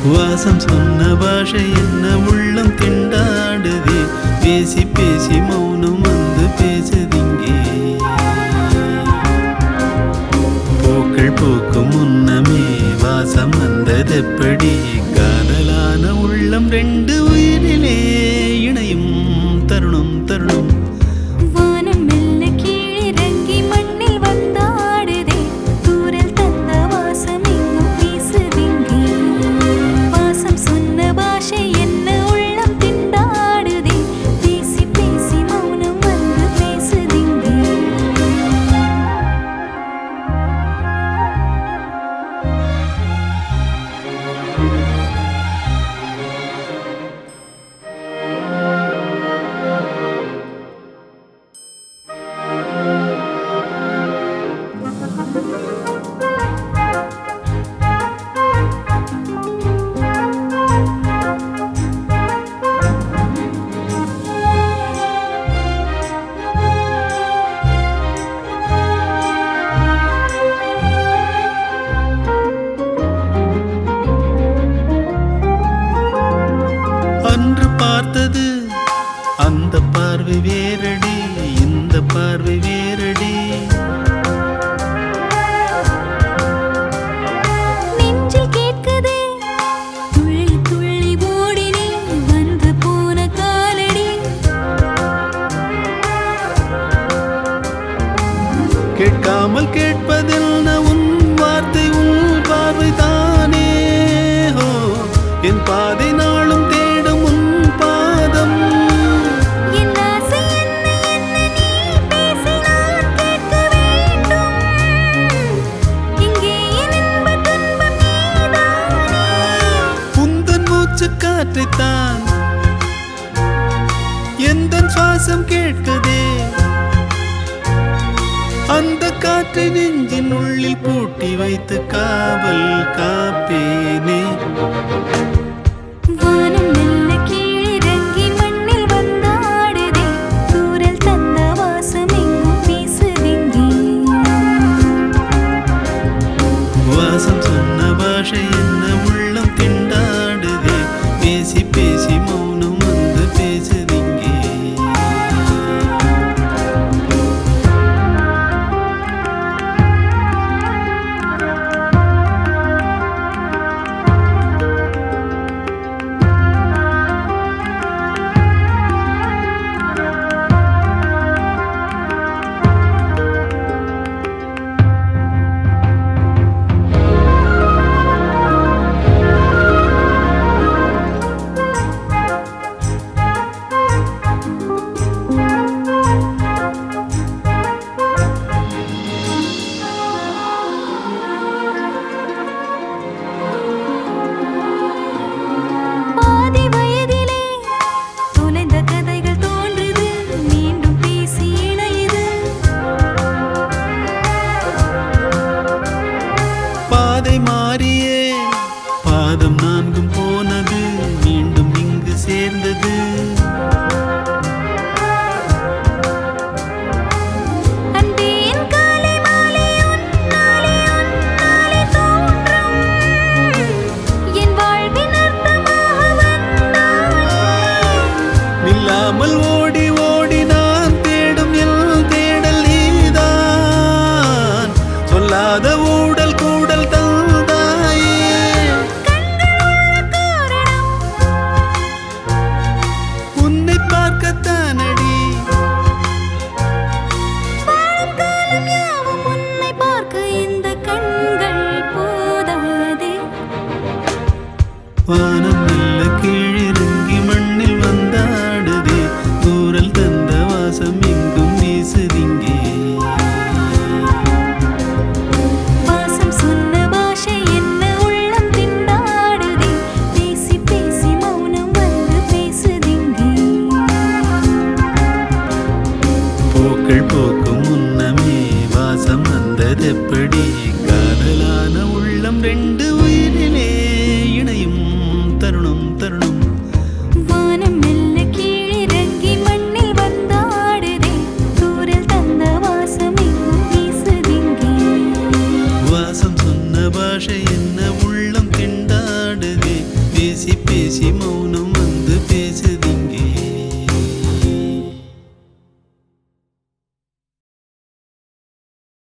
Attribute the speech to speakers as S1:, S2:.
S1: வாசம் சொன்ன பாஷை என்ன உள்ளம் திண்டாடுதே பேசி பேசி மௌனம் வந்து பேசுதிங்கே பூக்கள் பூக்கும் முன்னமே வாசம் வந்ததெப்படி காதலான உள்ளம் ரெண்டு உயிரிலே இணையும் தருணம் தருணம்
S2: வானம் மெல்ல கீழிறங்கி மண்ணில் வந்தாடுதே தூரல் தந்த வாசம் எங்கும் வீசுதிங்கே வாசம் சொன்ன பாஷை என்ன உள்ளம் திண்டாடுதே பேசி பேசி மௌனம் வந்து பேசுதிங்கே
S1: அன்று பார்த்தது அந்த பார்வை வேறடி இந்த பார்வை வேறடி
S2: நெஞ்சில் கேட்குதே துள்ளி துள்ளி ஓடினே வந்து போன காலடி
S1: கேட்காமல் கேட்பதில் உன் வார்த்தை உன் பார்வை தானே ஹோ என் பாதை நாளும் தேடும் உன் பாதம்
S2: என் ஆசை என்ன என்ன நீ பேசி நான் கேட்க வேண்டும் இங்கே என் இன்ப துன்பம் நீதானே
S1: உந்தன் மூச்சு காற்றைத்தான் எந்த சுவாசம் கேட்குதே அந்த காற்றை நெஞ்சின் உள்ளில் பூட்டி வைத்து காவல் காப்பேனே
S2: வானம்